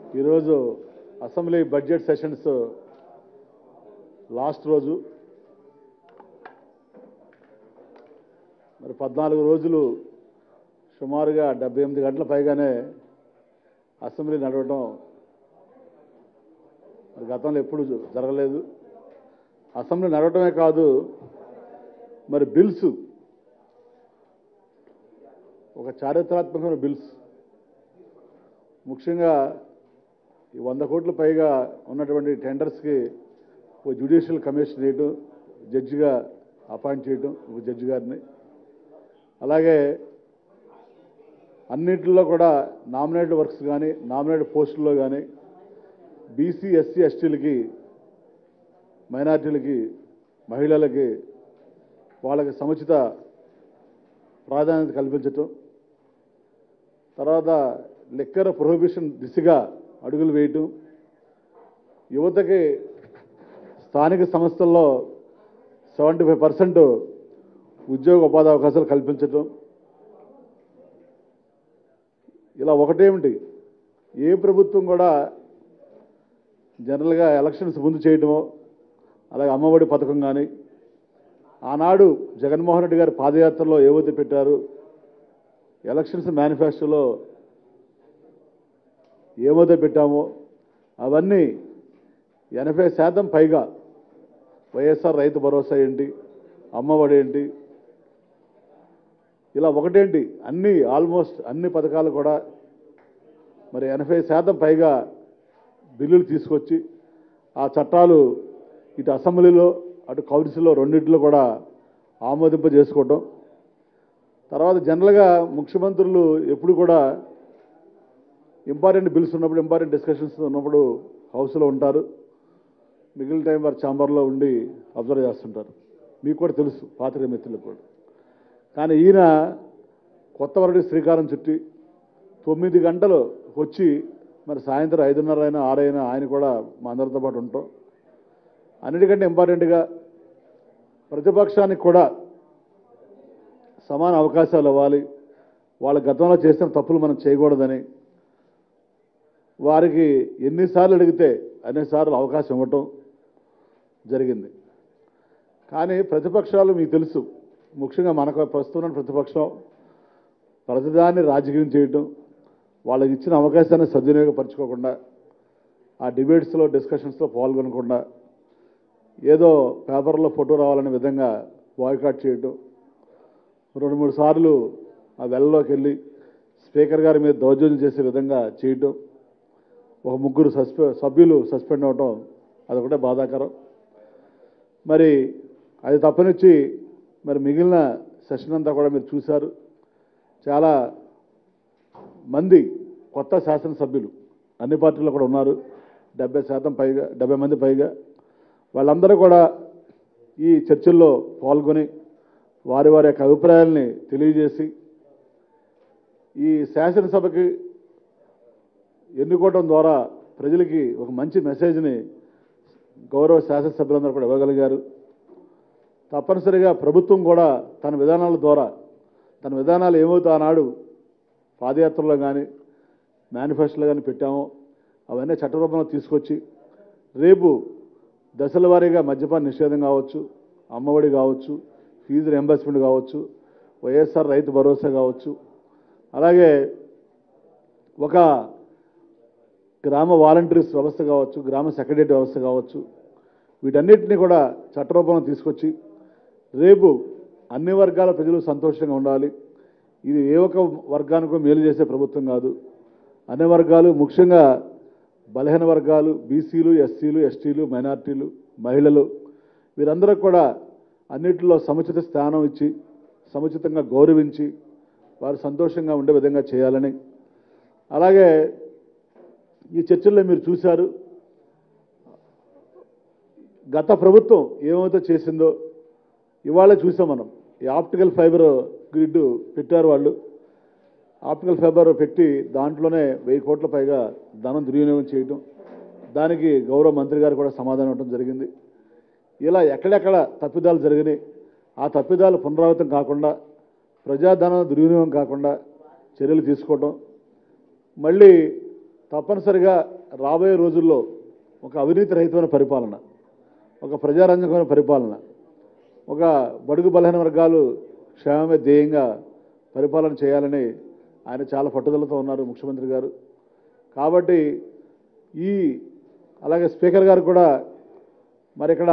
ఈరోజు assembly budget sessions last రోజు మరి పద్నాలుగు రోజులు సుమారుగా డెబ్బై ఎనిమిది గంటల పైగానే అసెంబ్లీ నడవటం మరి గతంలో ఎప్పుడు జరగలేదు అసెంబ్లీ నడవటమే కాదు మరి బిల్స్ ఒక చారిత్రాత్మకమైన బిల్స్ ముఖ్యంగా ఈ వంద కోట్ల పైగా ఉన్నటువంటి టెండర్స్కి ఓ జ్యుడిషియల్ కమిషన్ చేయటం జడ్జిగా అపాయింట్ చేయటం ఒక జడ్జి గారిని అలాగే అన్నింటిలో కూడా నామినేటెడ్ వర్క్స్ కానీ నామినేటెడ్ పోస్టుల్లో కానీ బీసీ ఎస్సీ ఎస్టీలకి మైనార్టీలకి మహిళలకి వాళ్ళకి సముచిత ప్రాధాన్యత కల్పించటం తర్వాత లిక్కర్ ప్రొహిబిషన్ దిశగా అడుగులు వేయటం యువతకి స్థానిక సంస్థల్లో సెవెంటీ ఫైవ్ పర్సెంట్ ఉద్యోగ ఉపాధి అవకాశాలు కల్పించటం ఇలా ఒకటేమిటి ఏ ప్రభుత్వం కూడా జనరల్గా ఎలక్షన్స్ ముందు చేయటమో అలాగే అమ్మఒడి పథకం కానీ ఆనాడు జగన్మోహన్ రెడ్డి గారి పాదయాత్రలో ఏవైతే పెట్టారు ఎలక్షన్స్ మేనిఫెస్టోలో ఏమైతే పెట్టామో అవన్నీ ఎనభై శాతం పైగా వైఎస్ఆర్ రైతు భరోసా ఏంటి అమ్మఒడి ఏంటి ఇలా ఒకటేంటి అన్ని ఆల్మోస్ట్ అన్ని పథకాలు కూడా మరి ఎనభై శాతం పైగా బిల్లులు తీసుకొచ్చి ఆ చట్టాలు ఇటు అసెంబ్లీలో అటు కౌన్సిల్లో రెండింటిలో కూడా ఆమోదింప చేసుకోవటం తర్వాత జనరల్గా ముఖ్యమంత్రులు ఎప్పుడు కూడా ఇంపార్టెంట్ బిల్స్ ఉన్నప్పుడు ఇంపార్టెంట్ డిస్కషన్స్ ఉన్నప్పుడు హౌస్లో ఉంటారు మిగిలిన టైం వారు ఛాంబర్లో ఉండి అబ్జర్వ్ చేస్తుంటారు మీకు కూడా తెలుసు పాత్రిక మిత్రులకు కూడా కానీ ఈయన కొత్త వరడి శ్రీకారం చుట్టి తొమ్మిది గంటలు వచ్చి మరి సాయంత్రం ఐదున్నర అయినా ఆరైనా ఆయన కూడా మా అందరితో పాటు ఉంటాం అన్నిటికంటే ఇంపార్టెంట్గా ప్రతిపక్షానికి కూడా సమాన అవకాశాలు ఇవ్వాలి వాళ్ళ గతంలో చేసిన తప్పులు మనం చేయకూడదని వారికి ఎన్నిసార్లు అడిగితే అన్నిసార్లు అవకాశం ఇవ్వటం జరిగింది కానీ ప్రతిపక్షాలు మీకు తెలుసు ముఖ్యంగా మనకు ప్రస్తుతం ఉన్న ప్రతిపక్షం ప్రతిదాన్ని రాజకీయం చేయటం వాళ్ళకి ఇచ్చిన అవకాశాన్ని సద్వినియోగపరచుకోకుండా ఆ డిబేట్స్లో డిస్కషన్స్లో పాల్గొనకుండా ఏదో పేపర్లో ఫోటో రావాలనే విధంగా బాయ్కాట్ చేయటం రెండు మూడు సార్లు ఆ వెల్లోకి వెళ్ళి స్పీకర్ గారి మీద దౌర్జన్యం చేసే విధంగా చేయటం ఒక ముగ్గురు సస్పె సభ్యులు సస్పెండ్ అవటం అదొకటే బాధాకరం మరి అది తప్పనిచ్చి మరి మిగిలిన సెషన్ అంతా కూడా మీరు చూశారు చాలా మంది కొత్త శాసనసభ్యులు అన్ని పార్టీల్లో కూడా ఉన్నారు డెబ్బై శాతం పైగా డెబ్బై మంది పైగా వాళ్ళందరూ కూడా ఈ చర్చల్లో పాల్గొని వారి వారి యొక్క అభిప్రాయాల్ని తెలియజేసి ఈ శాసనసభకి ఎన్నుకోవడం ద్వారా ప్రజలకి ఒక మంచి మెసేజ్ని గౌరవ శాసనసభ్యులందరూ కూడా ఇవ్వగలిగారు తప్పనిసరిగా ప్రభుత్వం కూడా తన విధానాల ద్వారా తన విధానాలు ఏమవుతా ఆనాడు పాదయాత్రలో కానీ మేనిఫెస్టోలో కానీ పెట్టామో అవన్నీ చట్టరూపంలో తీసుకొచ్చి రేపు దశల వారీగా మద్యపాన నిషేధం కావచ్చు అమ్మఒడి కావచ్చు ఫీజు రియంబర్స్మెంట్ కావచ్చు వైఎస్ఆర్ రైతు భరోసా కావచ్చు అలాగే ఒక గ్రామ వాలంటీర్స్ వ్యవస్థ కావచ్చు గ్రామ సెక్రటరీ వ్యవస్థ కావచ్చు వీటన్నిటిని కూడా చట్టరూపంలో తీసుకొచ్చి రేపు అన్ని వర్గాల ప్రజలు సంతోషంగా ఉండాలి ఇది ఏ ఒక్క వర్గానికో మేలు చేసే ప్రభుత్వం కాదు అన్ని వర్గాలు ముఖ్యంగా బలహీన వర్గాలు బీసీలు ఎస్సీలు ఎస్టీలు మైనార్టీలు మహిళలు వీరందరూ కూడా అన్నిటిలో సముచిత స్థానం ఇచ్చి సముచితంగా గౌరవించి వారు సంతోషంగా ఉండే విధంగా చేయాలని అలాగే ఈ చర్చల్లో మీరు చూశారు గత ప్రభుత్వం ఏమైతే చేసిందో ఇవాళ చూసాం మనం ఈ ఆప్టికల్ ఫైబర్ గ్రిడ్ పెట్టారు వాళ్ళు ఆప్టికల్ ఫైబర్ పెట్టి దాంట్లోనే వెయ్యి కోట్ల పైగా ధనం దుర్వినియోగం చేయటం దానికి గౌరవ మంత్రి గారు కూడా సమాధానం ఇవ్వడం జరిగింది ఇలా ఎక్కడెక్కడ తప్పిదాలు జరిగినాయి ఆ తప్పిదాలు పునరావృతం కాకుండా ప్రజాధనం దుర్వినియోగం కాకుండా చర్యలు తీసుకోవటం మళ్ళీ తప్పనిసరిగా రాబోయే రోజుల్లో ఒక అవినీతి రహితమైన పరిపాలన ఒక ప్రజారంజకమైన పరిపాలన ఒక బడుగు బలహీన వర్గాలు క్షేమమే ధ్యేయంగా పరిపాలన చేయాలని ఆయన చాలా పట్టుదలతో ఉన్నారు ముఖ్యమంత్రి గారు కాబట్టి ఈ అలాగే స్పీకర్ గారు కూడా మరి ఇక్కడ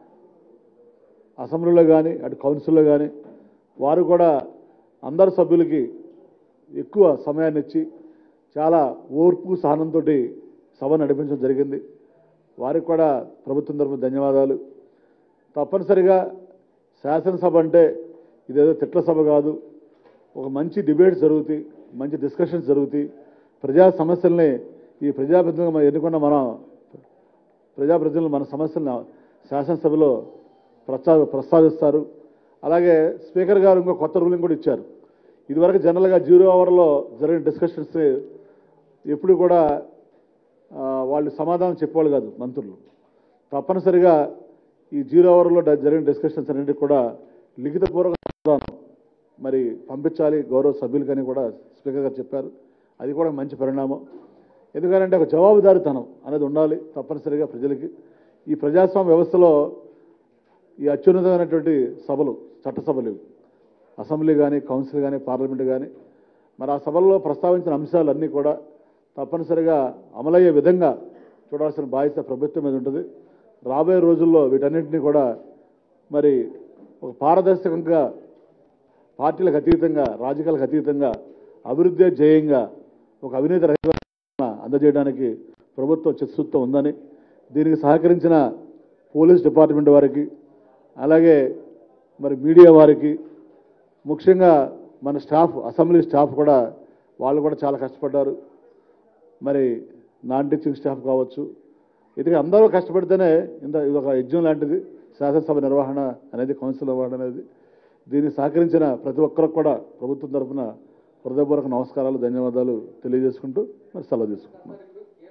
అసెంబ్లీలో కానీ అటు కౌన్సిల్లో కానీ వారు కూడా అందరు సభ్యులకి ఎక్కువ సమయాన్ని ఇచ్చి చాలా ఓర్పు సహనంతో సభ నడిపించడం జరిగింది వారికి కూడా ప్రభుత్వం తరఫున ధన్యవాదాలు తప్పనిసరిగా శాసనసభ అంటే ఇదేదో తిట్ల సభ కాదు ఒక మంచి డిబేట్స్ జరుగుతాయి మంచి డిస్కషన్స్ జరుగుతాయి ప్రజా సమస్యల్ని ఈ ప్రజాప్రతినిధులుగా మనం ఎన్నుకున్న మనం ప్రజాప్రతినిధులు మన సమస్యలను శాసనసభలో ప్రస్తా ప్రస్తావిస్తారు అలాగే స్పీకర్ గారు ఇంకో కొత్త రూలింగ్ కూడా ఇచ్చారు ఇదివరకు జనరల్గా జీరో అవర్లో జరిగిన డిస్కషన్స్ ఎప్పుడు కూడా ఆ, వాళ్ళు సమాధానం చెప్పేవాళ్ళు కాదు మంత్రులు తప్పనిసరిగా ఈ జీరో అవర్లో డ- జరిగిన డిస్కషన్స్ అన్నింటికి కూడా లిఖితపూర్వక సమాధానం మరి పంపించాలి గౌరవ సభ్యులకని కూడా స్పీకర్ గారు చెప్పారు అది కూడా మంచి పరిణామం ఎందుకంటే ఒక జవాబుదారితనం అనేది ఉండాలి తప్పనిసరిగా ప్రజలకి ఈ ప్రజాస్వామ్య వ్యవస్థలో ఈ అత్యున్నతమైనటువంటి సభలు చట్టసభలు ఇవి అసెంబ్లీ కానీ కౌన్సిల్ కానీ పార్లమెంట్ కానీ మరి ఆ సభల్లో ప్రస్తావించిన అంశాలన్నీ కూడా తప్పనిసరిగా అమలయ్యే విధంగా చూడాల్సిన బాధ్యత ప్రభుత్వం మీద ఉంటుంది రాబోయే రోజుల్లో వీటన్నింటినీ కూడా మరి ఒక పారదర్శకంగా పార్టీలకు అతీతంగా రాజకీయాలకు అతీతంగా అభివృద్ధి జయంగా ఒక అవినీతి రహిత అందజేయడానికి ప్రభుత్వం చిత్తశుద్ధి ఉందని దీనికి సహకరించిన పోలీస్ డిపార్ట్మెంట్ వారికి అలాగే మరి మీడియా వారికి ముఖ్యంగా మన స్టాఫ్ అసెంబ్లీ స్టాఫ్ కూడా వాళ్ళు కూడా చాలా కష్టపడ్డారు మరి నాన్ టీచింగ్ స్టాఫ్ కావచ్చు ఇది అందరూ కష్టపడితేనే ఇంత ఇది ఒక యజ్ఞం లాంటిది శాసనసభ నిర్వహణ అనేది కౌన్సిల్ నిర్వహణ అనేది దీన్ని సహకరించిన ప్రతి ఒక్కరికి కూడా ప్రభుత్వం తరఫున హృదయపూర్వక నమస్కారాలు ధన్యవాదాలు తెలియజేసుకుంటూ మరి సెలవు తీసుకుంటున్నాను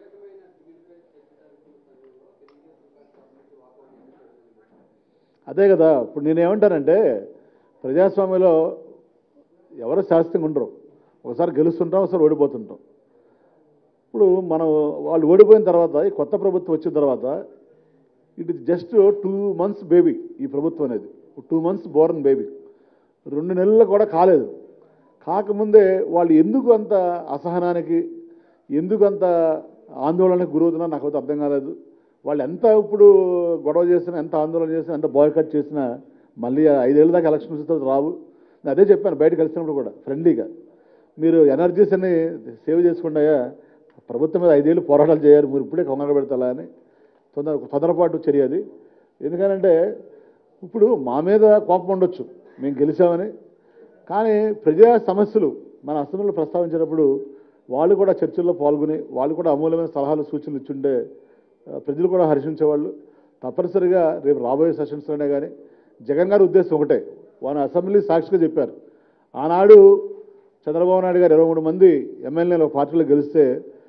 అదే కదా ఇప్పుడు నేనేమంటానంటే ప్రజాస్వామ్యంలో ఎవరు శాస్త్రంగా ఉండరు ఒకసారి గెలుస్తుంటాం ఒకసారి ఓడిపోతుంటాం ఇప్పుడు మనం వాళ్ళు ఓడిపోయిన తర్వాత ఈ కొత్త ప్రభుత్వం వచ్చిన తర్వాత it is just two months baby ఈ ప్రభుత్వం అనేది టూ మంత్స్ బోర్న్ బేబీ రెండు నెలలు కూడా కాలేదు కాకముందే వాళ్ళు ఎందుకు అంత అసహనానికి ఎందుకు అంత ఆందోళనకు గురవుతున్నా నాకు అయితే అర్థం కాలేదు వాళ్ళు ఎంత ఇప్పుడు గొడవ చేసినా ఎంత ఆందోళన చేసినా ఎంత బాయ్కట్ చేసినా మళ్ళీ ఐదేళ్ళ దాకా ఎలక్షన్స్ వస్తే రావు నేను అదే చెప్పాను బయట కలిసినప్పుడు కూడా ఫ్రెండ్లీగా మీరు ఎనర్జీస్ అన్ని సేవ్ చేసుకుంటాయా ప్రభుత్వం మీద ఐదేళ్ళు పోరాటాలు చేయాలి మీరు ఇప్పుడే కొంగర పెడతారా అని తొందర తొందరపాటు చర్య అది ఎందుకనంటే ఇప్పుడు మా మీద కోపం ఉండొచ్చు మేము గెలిచామని కానీ ప్రజా సమస్యలు మన అసెంబ్లీలో ప్రస్తావించినప్పుడు వాళ్ళు కూడా చర్చల్లో పాల్గొని వాళ్ళు కూడా అమూల్యమైన సలహాలు సూచనలు ఇచ్చుండే ఆ, ప్రజలు కూడా హర్షించేవాళ్ళు తప్పనిసరిగా రేపు రాబోయే సెషన్స్లోనే కానీ జగన్ గారి ఉద్దేశం ఒకటే వాళ్ళ అసెంబ్లీ సాక్షిగా చెప్పారు ఆనాడు చంద్రబాబు నాయుడు గారు ఇరవై మూడు మంది ఎమ్మెల్యేలు ఒక పార్టీలో గెలిస్తే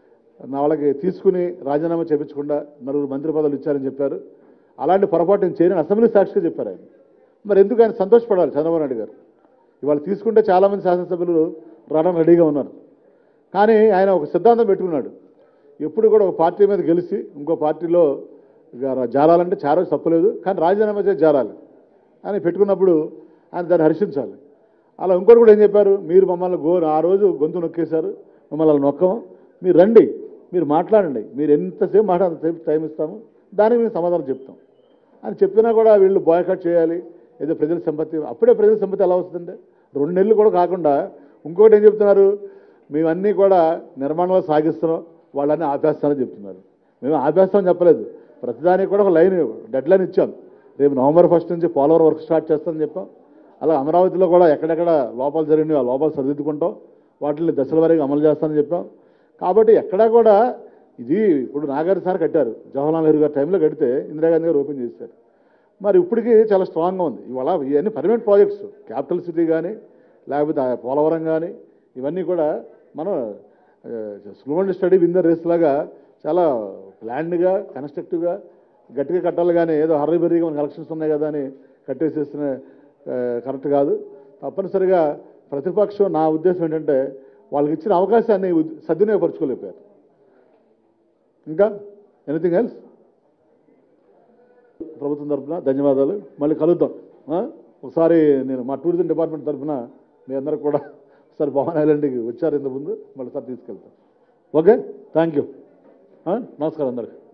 నా వాళ్ళకి తీసుకుని రాజీనామా చేపించకుండా నలుగురు మంత్రి పదవులు ఇచ్చారని చెప్పారు అలాంటి పొరపాటు నేను చేయని అసెంబ్లీ సాక్షిగా చెప్పారు ఆయన మరి ఎందుకు ఆయన సంతోషపడాలి చంద్రబాబు నాయుడు గారు ఇవాళ తీసుకుంటే చాలామంది శాసనసభ్యులు రావడానికి రెడీగా ఉన్నారు కానీ ఆయన ఒక సిద్ధాంతం పెట్టుకున్నాడు ఎప్పుడు కూడా ఒక పార్టీ మీద గెలిచి ఇంకో పార్టీలో ఇక జారాలంటే చాలా తప్పలేదు కానీ రాజీనామా చేసి జారాలి అని పెట్టుకున్నప్పుడు ఆయన దాన్ని హర్షించాలి అలా ఇంకోటి కూడా ఏం చెప్పారు మీరు మమ్మల్ని గో ఆ రోజు గొంతు నొక్కేశారు మమ్మల్ని అలా నొక్కము మీరు రండి మీరు మాట్లాడండి మీరు ఎంతసేపు మాట అంతసేపు టైం ఇస్తాము దానికి మేము సమాధానం చెప్తాం అని చెప్పినా కూడా వీళ్ళు బాయ్కట్ చేయాలి ఏదో ప్రజల సంపత్తి అప్పుడే ప్రజల సంపత్తి ఎలా వస్తుందంటే రెండు నెలలు కూడా కాకుండా ఇంకొకటి ఏం చెప్తున్నారు మేమన్నీ కూడా నిర్మాణంలో సాగిస్తున్నాం వాళ్ళన్నీ ఆపేస్తామని చెప్తున్నారు మేము ఆపేస్తామని చెప్పలేదు ప్రతిదానికి కూడా ఒక లైన్ డెడ్ లైన్ ఇచ్చాం రేపు నవంబర్ ఫస్ట్ నుంచి పోలవరం వర్క్ స్టార్ట్ చేస్తామని చెప్పాం అలా అమరావతిలో కూడా ఎక్కడెక్కడ లోపాలు జరిగినాయి ఆ లోపాలు సరిదిద్దుకుంటాం వాటిని దశల వారీగా అమలు చేస్తామని చెప్పాం కాబట్టి ఎక్కడా కూడా ఇది ఇప్పుడు నాగార్జున సార్ కట్టారు జవహర్లాల్ నెహ్రూ గారి టైంలో కడితే ఇందిరాగాంధీ గారు ఓపెన్ చేశారు మరి ఇప్పటికీ చాలా స్ట్రాంగ్గా ఉంది ఇవాళ ఇవన్నీ పర్మనెంట్ ప్రాజెక్ట్స్ క్యాపిటల్ సిటీ కానీ లేకపోతే ఆ పోలవరం కానీ ఇవన్నీ కూడా మనం slow and steady win the race లాగా చాలా ప్లాన్డ్గా కన్స్ట్రక్టివ్గా గట్టిగా కట్టాలి కానీ ఏదో హర్రీబెర్రీగా మనకి ఎలక్షన్స్ ఉన్నాయి కదా అని కట్టేసేసిన కరెక్ట్ కాదు తప్పనిసరిగా ప్రతిపక్షం నా ఉద్దేశం ఏంటంటే వాళ్ళకి ఇచ్చిన అవకాశాన్ని ఉద్- సద్వినియోగపరచుకోలేకపోయారు ఇంకా ఎనీథింగ్ ఎల్స్ ప్రభుత్వం తరఫున ధన్యవాదాలు మళ్ళీ కలుద్దాం ఆ? ఒకసారి నేను మా టూరిజం డిపార్ట్మెంట్ తరఫున మీ అందరూ కూడా ఒకసారి భవన్ ఐలాండ్కి వచ్చారు ఇంత ముందు మళ్ళీ సార్ తీసుకెళ్తాం ఓకే థ్యాంక్ యూ నమస్కారం అందరికి